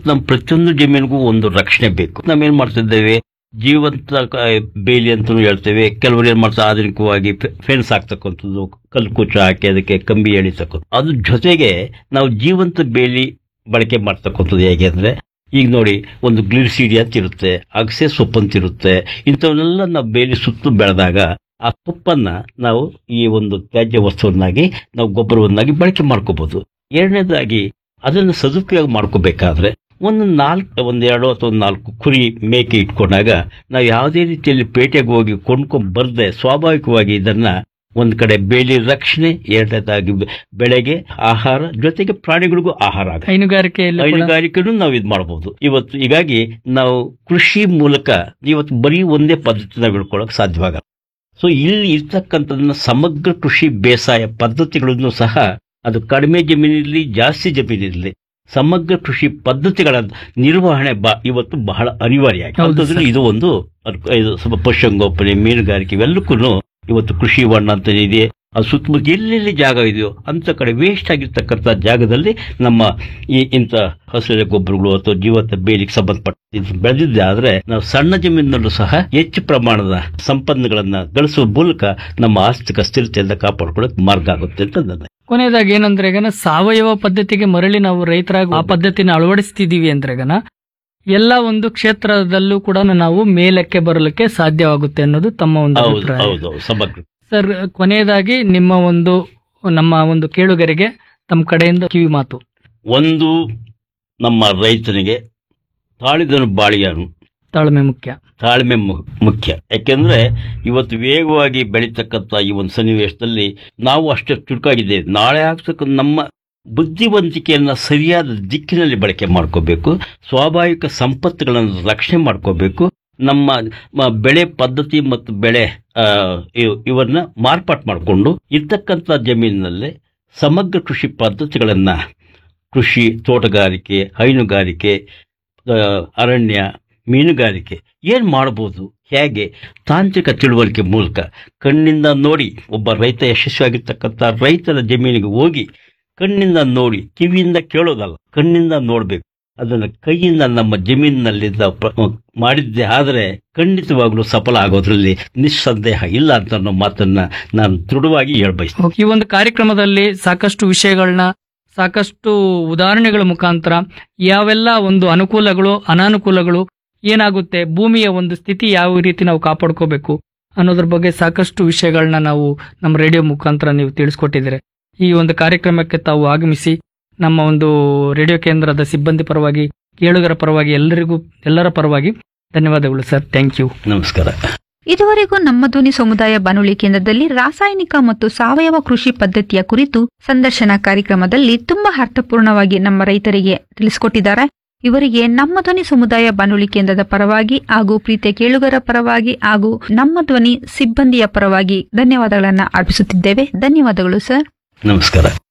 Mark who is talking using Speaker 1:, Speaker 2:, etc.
Speaker 1: ನಮ್ಮ ಪ್ರತಿಯೊಂದು ಜಮೀನಿಗೂ ಒಂದು ರಕ್ಷಣೆ ಬೇಕು ನಾವೇನ್ ಮಾಡ್ತಿದ್ದೇವೆ ಜೀವಂತ ಕ- ಬೇಲಿ ಅಂತಲೂ ಹೇಳ್ತೇವೆ ಕೆಲವರು ಏನ್ ಮಾಡ್ತಾರೆ ಆಧುನಿಕವಾಗಿ ಫೆನ್ಸ್ ಹಾಕ್ತಕ್ಕಂಥದ್ದು ಕಲ್ಕುಚ ಹಾಕಿ ಅದಕ್ಕೆ ಕಂಬಿ ಎಳಿತಕ್ಕಂಥ ಅದ್ರ ಜೊತೆಗೆ ನಾವು ಜೀವಂತ ಬೇಲಿ ಬಳಕೆ ಮಾಡ್ತಕ್ಕಂಥದ್ದು ಹೇಗೆ ಅಂದ್ರೆ ಈಗ ನೋಡಿ ಒಂದು ಗ್ಲಿರ್ಸಿಡಿ ಅಂತ ಇರುತ್ತೆ ಅಗಸೆ ಸೊಪ್ಪು ಅಂತ ಇರುತ್ತೆ ಇಂಥವನ್ನೆಲ್ಲ ನಾವು ಬೇಲಿ ಸುತ್ತು ಬೆಳೆದಾಗ ಆ ಸೊಪ್ಪನ್ನ ನಾವು ಈ ಒಂದು ತ್ಯಾಜ್ಯ ವಸ್ತುವನ್ನಾಗಿ ನಾವು ಗೊಬ್ಬರವನ್ನಾಗಿ ಬಳಕೆ ಮಾಡ್ಕೋಬಹುದು ಎರಡನೇದಾಗಿ ಅದನ್ನು ಸದುಪಯೋಗ ಮಾಡ್ಕೋಬೇಕಾದ್ರೆ ಒಂದು ನಾಲ್ಕು ಒಂದೆರಡು ಅಥವಾ ಒಂದು ನಾಲ್ಕು ಕುರಿ ಮೇಕೆ ಇಟ್ಕೊಂಡಾಗ ನಾವು ಯಾವುದೇ ರೀತಿಯಲ್ಲಿ ಪೇಟೆಗೆ ಹೋಗಿ ಕೊಂಡ್ಕೊಂಡ್ ಬರ್ದೆ ಸ್ವಾಭಾವಿಕವಾಗಿ ಇದನ್ನ ಒಂದ್ ಕಡೆ ಬೇಲಿ ರಕ್ಷಣೆ ಎರಡನೇದಾಗಿ ಬೆ- ಬೆಳೆಗೆ ಆಹಾರ ಜೊತೆಗೆ ಪ್ರಾಣಿಗಳಿಗೂ ಆಹಾರ ಆಗುತ್ತೆ
Speaker 2: ಹೈನುಗಾರಿಕೆಯಲ್ಲಿ ಕೂಡ
Speaker 1: ಹೈನುಗಾರಿಕೆನೂ ನಾವು ಇದು ಮಾಡಬಹುದು ಇವತ್ತು ಹೀಗಾಗಿ ನಾವು ಕೃಷಿ ಮೂಲಕ ಇವತ್ತು ಬರೀ ಒಂದೇ ಪದ್ಧತಿ ನಾವು ಇಳ್ಕೊಳ್ಳೋಕೆ ಸಾಧ್ಯವಾಗಲ್ಲ ಸೊ ಇಲ್ಲಿ ಇರ್ತಕ್ಕಂಥದನ್ನ ಸಮಗ್ರ ಕೃಷಿ ಬೇಸಾಯ ಪದ್ಧತಿಗಳನ್ನು ಸಹ ಅದು ಕಡಿಮೆ ಜಮೀನಿರಲಿ ಜಾಸ್ತಿ ಜಮೀನಿರಲಿ ಸಮಗ್ರ ಕೃಷಿ ಪದ್ಧತಿಗಳ ನಿರ್ವಹಣೆ ಬ ಇವತ್ತು ಬಹಳ ಅನಿವಾರ್ಯ ಆಗಿದೆ.
Speaker 2: ಹೌದು
Speaker 1: ಅಂಥದ್ರಲ್ಲಿ
Speaker 2: ಸರ್.
Speaker 1: ಇದು ಒಂದು ಅದ್- ಇದು ಸ್ವಲ್ಪ ಪಶುಸಂಗೋಪನೆ ಮೀನುಗಾರಿಕೆ ಇವೆಲ್ಲಕ್ಕೂ ಇವತ್ತು ಕೃಷಿ ಹೊಂಡ ಅಂತ ಇದೆ ಅದು ಸುತ್ತಮುತ್ತ ಎಲ್ಲೆಲ್ಲಿ ಜಾಗ ಇದೆಯೋ ಅಂತ ಕಡೆ ವೇಸ್ಟ್ ಆಗಿರ್ತಕ್ಕಂಥ ಜಾಗದಲ್ಲಿ ನಮ್ಮ ಈ ಇಂಥ ಹಸಿರು ಗೊಬ್ಬರಗಳು ಅಥವಾ ಜೀವಂತ ಬೇಲಿಗೆ ಸಂಬಂಧಪಟ್ಟ ಇದು ಬೆಳೆದಿದ್ದೆ ಆದ್ರೆ ನಾವು ಸಣ್ಣ ಜಮೀನಿನಲ್ಲೂ ಸಹ ಹೆಚ್ಚು ಪ್ರಮಾಣದ ಸಂಪನ್ಗಳನ್ನ ಗಳಿಸುವ ಮೂಲಕ ನಮ್ಮ ಆರ್ಥಿಕ ಸ್ಥಿರತೆಯಿಂದ ಕಾಪಾಡ್ಕೊಳ್ಳೋಕೆ ಮಾರ್ಗ ಆಗುತ್ತೆ ಅಂತ ನನ್ನ
Speaker 2: ಕೊನೆಯದಾಗಿ ಏನಂದ್ರೆ ಗನ ಸಾವಯವ ಪದ್ಧತಿಗೆ ಮರಳಿ ನಾವು ರೈತರಾಗಿ ಆ ಪದ್ಧತಿನ ಅಳವಡಿಸ್ತಿದೀವಿ ಅಂದ್ರೆ ಗನ ಎಲ್ಲ ಒಂದು ಕ್ಷೇತ್ರದಲ್ಲೂ ಕೂಡ ನಾವು ಮೇಲಕ್ಕೆ ಬರಲಿಕ್ಕೆ ಸಾಧ್ಯವಾಗುತ್ತೆ ಅನ್ನೋದು ತಮ್ಮ ಒಂದು
Speaker 1: ಹೌದು
Speaker 2: ಅಭಿಪ್ರಾಯ
Speaker 1: ಹೌದು ಸಮಗ್ರ
Speaker 2: ಸರ್ ಕೊನೆಯದಾಗಿ ನಿಮ್ಮ ಒಂದು ನಮ್ಮ ಒಂದು ಕೇಳುಗರಿಗೆ ತಮ್ಮ ಕಡೆಯಿಂದ ಕಿವಿ ಮಾತು
Speaker 1: ಒಂದು ನಮ್ಮ ರೈತನಿಗೆ ತಾಳಿದನು ಬಾಳಿಯನು
Speaker 2: ತಾಳ್ಮೆ ಮುಖ್ಯ
Speaker 1: ತಾಳ್ಮೆ ಮು- ಮುಖ್ಯ ಯಾಕೆಂದ್ರೆ ಇವತ್ತು ವೇಗವಾಗಿ ಬೆಳೀತಕ್ಕಂಥ ಈ ಒಂದು ಸನ್ನಿವೇಶದಲ್ಲಿ ನಾವು ಅಷ್ಟೇ ಚುರುಕಾಗಿದ್ದೇವೆ ನಾಳೆ ಆಗ್ತಕ್ಕ ನಮ್ಮ ಬುದ್ಧಿವಂತಿಕೆಯನ್ನ ಸರಿಯಾದ ದಿಕ್ಕಿನಲ್ಲಿ ಬಳಕೆ ಮಾಡ್ಕೋಬೇಕು ಸ್ವಾಭಾವಿಕ ಸಂಪತ್ತುಗಳನ್ನು ರಕ್ಷಣೆ ಮಾಡ್ಕೋಬೇಕು ನಮ್ಮ ಮ- ಬೆಳೆ ಪದ್ಧತಿ ಮತ್ತು ಬೆಳೆ ಆ, ಇವ್- ಇವನ್ನ ಮಾರ್ಪಾಟ್ ಮಾಡಿಕೊಂಡು ಇರ್ತಕ್ಕಂಥ ಜಮೀನಿನಲ್ಲಿ ಸಮಗ್ರ ಕೃಷಿ ಪದ್ಧತಿಗಳನ್ನ ಕೃಷಿ ತೋಟಗಾರಿಕೆ ಹೈನುಗಾರಿಕೆ ಆ, ಅರಣ್ಯ ಮೀನುಗಾರಿಕೆ ಏನ್ ಮಾಡಬಹುದು ಹೇಗೆ ತಾಂತ್ರಿಕ ತಿಳುವಳಿಕೆ ಮೂಲಕ ಕಣ್ಣಿಂದ ನೋಡಿ ಒಬ್ಬ ರೈತ ಯಶಸ್ವಿಯಾಗಿರ್ತಕ್ಕಂಥ ರೈತರ ಜಮೀನಿಗೆ ಹೋಗಿ ಕಣ್ಣಿಂದ ನೋಡಿ ಕಿವಿಯಿಂದ ಕೇಳೋದಲ್ಲ ಕಣ್ಣಿಂದ ನೋಡ್ಬೇಕು ಅದನ್ನ ಕೈಯಿಂದ ನಮ್ಮ ಜಮೀನಿನಲ್ಲಿದ್ದ ಪ್ರ- ಮಾಡಿದ್ದೆ ಆದರೆ ಖಂಡಿತವಾಗ್ಲೂ ಸಫಲ ಆಗೋದ್ರಲ್ಲಿ ನಿಸ್ಸಂದೇಹ ಇಲ್ಲ ಅಂತ ಅನ್ನೋ ಮಾತನ್ನ ನಾನು ದೃಢವಾಗಿ ಹೇಳ್ಬಯಸ್ತೀನಿ
Speaker 2: ಈ ಒಂದು ಕಾರ್ಯಕ್ರಮದಲ್ಲಿ ಸಾಕಷ್ಟು ವಿಷಯಗಳನ್ನ ಸಾಕಷ್ಟು ಉದಾಹರಣೆಗಳ ಮುಖಾಂತರ ಯಾವೆಲ್ಲ ಒಂದು ಅನುಕೂಲಗಳು ಅನಾನುಕೂಲಗಳು ಏನಾಗುತ್ತೆ ಭೂಮಿಯ ಒಂದು ಸ್ಥಿತಿ ಯಾವ ರೀತಿ ನಾವು ಕಾಪಾಡ್ಕೋಬೇಕು ಅನ್ನೋದ್ರ ಬಗ್ಗೆ ಸಾಕಷ್ಟು ವಿಷಯಗಳನ್ನ ನಾವು ನಮ್ಮ ರೇಡಿಯೋ ಮುಖಾಂತರ ನೀವು ತಿಳಿಸ್ಕೊಟ್ಟಿದ್ದೀರಿ ಈ ಒಂದು ಕಾರ್ಯಕ್ರಮಕ್ಕೆ ತಾವು ಆಗಮಿಸಿ ನಮ್ಮ ಒಂದು ರೇಡಿಯೋ ಕೇಂದ್ರದ ಸಿಬ್ಬಂದಿ ಪರವಾಗಿ ಕೇಳುಗರ ಪರವಾಗಿ ಎಲ್ಲರಿಗೂ ಎಲ್ಲರ ಪರವಾಗಿ ಧನ್ಯವಾದಗಳು ಸರ್ ಥ್ಯಾಂಕ್ ಯು
Speaker 1: ನಮಸ್ಕಾರ
Speaker 3: ಇದುವರೆಗೂ ನಮ್ಮ ಧ್ವನಿ ಸಮುದಾಯ ಬಾನುಲಿ ಕೇಂದ್ರದಲ್ಲಿ ರಾಸಾಯನಿಕ ಮತ್ತು ಸಾವಯವ ಕೃಷಿ ಪದ್ಧತಿಯ ಕುರಿತು ಸಂದರ್ಶನ ಕಾರ್ಯಕ್ರಮದಲ್ಲಿ ತುಂಬಾ ಅರ್ಥಪೂರ್ಣವಾಗಿ ನಮ್ಮ ರೈತರಿಗೆ ತಿಳಿಸಿಕೊಟ್ಟಿದ್ದಾರೆ ಇವರಿಗೆ ನಮ್ಮ ಧ್ವನಿ ಸಮುದಾಯ ಬಾನುಲಿ ಕೇಂದ್ರದ ಪರವಾಗಿ ಹಾಗೂ ಪ್ರೀತಿಯ ಕೇಳುಗರ ಪರವಾಗಿ ಹಾಗೂ ನಮ್ಮ ಧ್ವನಿ ಸಿಬ್ಬಂದಿಯ ಪರವಾಗಿ ಧನ್ಯವಾದಗಳನ್ನ ಅರ್ಪಿಸುತ್ತಿದ್ದೇವೆ ಧನ್ಯವಾದಗಳು ಸರ್
Speaker 1: ನಮಸ್ಕಾರ